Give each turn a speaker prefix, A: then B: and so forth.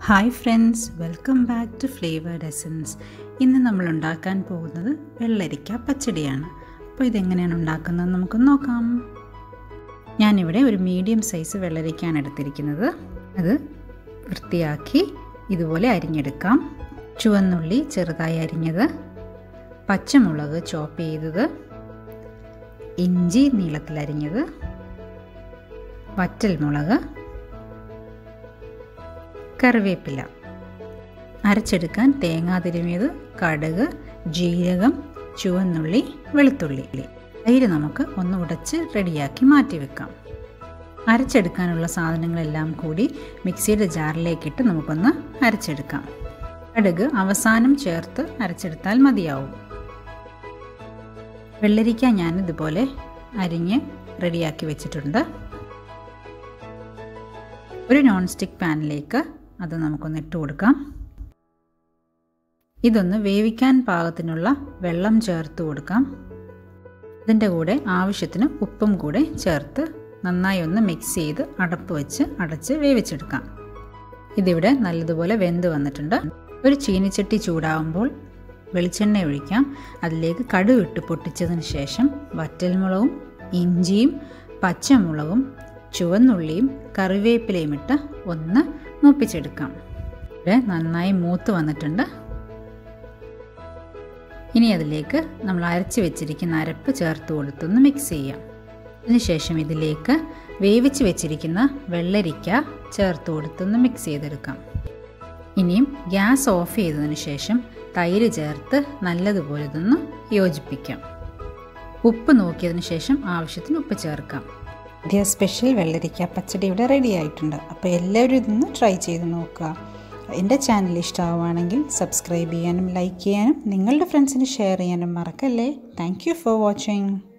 A: hi friends welcome back to flavoured essence ഇന്ന് നമ്മൾ ഉണ്ടാക്കാൻ പോകുന്നത് വെള്ളരിക്ക പച്ചടിയാണ് അപ്പോൾ ഇതെങ്ങനെയാണ് ഉണ്ടാക്കുന്നത് നമുക്ക് നോക്കാം ഞാനിവിടെ ഒരു മീഡിയം സൈസ് വെള്ളരിക്കയാണ് എടുത്തിരിക്കുന്നത് അത് വൃത്തിയാക്കി ഇതുപോലെ അരിഞ്ഞെടുക്കാം ചുവന്നുള്ളി ചെറുതായി അരിഞ്ഞത് പച്ചമുളക് ചോപ്പ് ചെയ്തത് ഇഞ്ചി നീളത്തിലരിഞ്ഞത് വറ്റൽമുളക് കറിവേപ്പില അരച്ചെടുക്കാൻ തേങ്ങാ തിരുമിയത് കടുക് ജീരകം ചുവന്നുള്ളി വെളുത്തുള്ളി തൈര് നമുക്ക് ഒന്ന് ഉടച്ച് റെഡിയാക്കി മാറ്റി വെക്കാം അരച്ചെടുക്കാനുള്ള സാധനങ്ങളെല്ലാം കൂടി മിക്സിയുടെ ജാറിലേക്കിട്ട് നമുക്കൊന്ന് അരച്ചെടുക്കാം കടുക് അവസാനം ചേർത്ത് അരച്ചെടുത്താൽ മതിയാവും വെള്ളരിക്ക ഞാൻ ഇതുപോലെ അരിഞ്ഞ് റെഡിയാക്കി വെച്ചിട്ടുണ്ട് ഒരു നോൺ സ്റ്റിക്ക് പാനിലേക്ക് അത് നമുക്കൊന്ന് ഇട്ട് കൊടുക്കാം ഇതൊന്ന് വേവിക്കാൻ പാകത്തിനുള്ള വെള്ളം ചേർത്ത് കൊടുക്കാം ഇതിൻ്റെ കൂടെ ആവശ്യത്തിന് ഉപ്പും കൂടെ ചേർത്ത് നന്നായി ഒന്ന് മിക്സ് ചെയ്ത് അടപ്പ് വെച്ച് അടച്ച് വേവിച്ചെടുക്കാം ഇതിവിടെ നല്ലതുപോലെ വെന്ത് വന്നിട്ടുണ്ട് ഒരു ചീനിച്ചട്ടി ചൂടാവുമ്പോൾ വെളിച്ചെണ്ണ ഒഴിക്കാം അതിലേക്ക് കടുവിട്ട് പൊട്ടിച്ചതിന് ശേഷം വറ്റൽമുളകും ഇഞ്ചിയും പച്ചമുളകും ചുവന്നുള്ളിയും കറിവേപ്പിലയും ഇട്ട് ഒന്ന് മൂപ്പിച്ചെടുക്കാം ഇവിടെ നന്നായി മൂത്ത് വന്നിട്ടുണ്ട് ഇനി അതിലേക്ക് നമ്മൾ അരച്ച് വെച്ചിരിക്കുന്ന അരപ്പ് ചേർത്ത് കൊടുത്തൊന്ന് മിക്സ് ചെയ്യാം അതിനുശേഷം ഇതിലേക്ക് വേവിച്ച് വെച്ചിരിക്കുന്ന വെള്ളരിക്ക ചേർത്ത് കൊടുത്തൊന്ന് മിക്സ് ചെയ്തെടുക്കാം ഇനിയും ഗ്യാസ് ഓഫ് ചെയ്തതിന് ശേഷം തൈര് ചേർത്ത് നല്ലതുപോലെ ഇതൊന്ന് യോജിപ്പിക്കാം ഉപ്പ് നോക്കിയതിന് ശേഷം ആവശ്യത്തിന് ഉപ്പ് ചേർക്കാം
B: പുതിയ സ്പെഷ്യൽ വെള്ളരിക്ക പച്ചടി ഇവിടെ റെഡി ആയിട്ടുണ്ട് അപ്പോൾ എല്ലാവരും ഇതൊന്ന് ട്രൈ ചെയ്ത് നോക്കുക എൻ്റെ ചാനൽ ഇഷ്ടമാവുകയാണെങ്കിൽ സബ്സ്ക്രൈബ് ചെയ്യാനും ലൈക്ക് ചെയ്യാനും നിങ്ങളുടെ ഫ്രണ്ട്സിന് ഷെയർ ചെയ്യാനും മറക്കല്ലേ താങ്ക് യു ഫോർ വാച്ചിങ്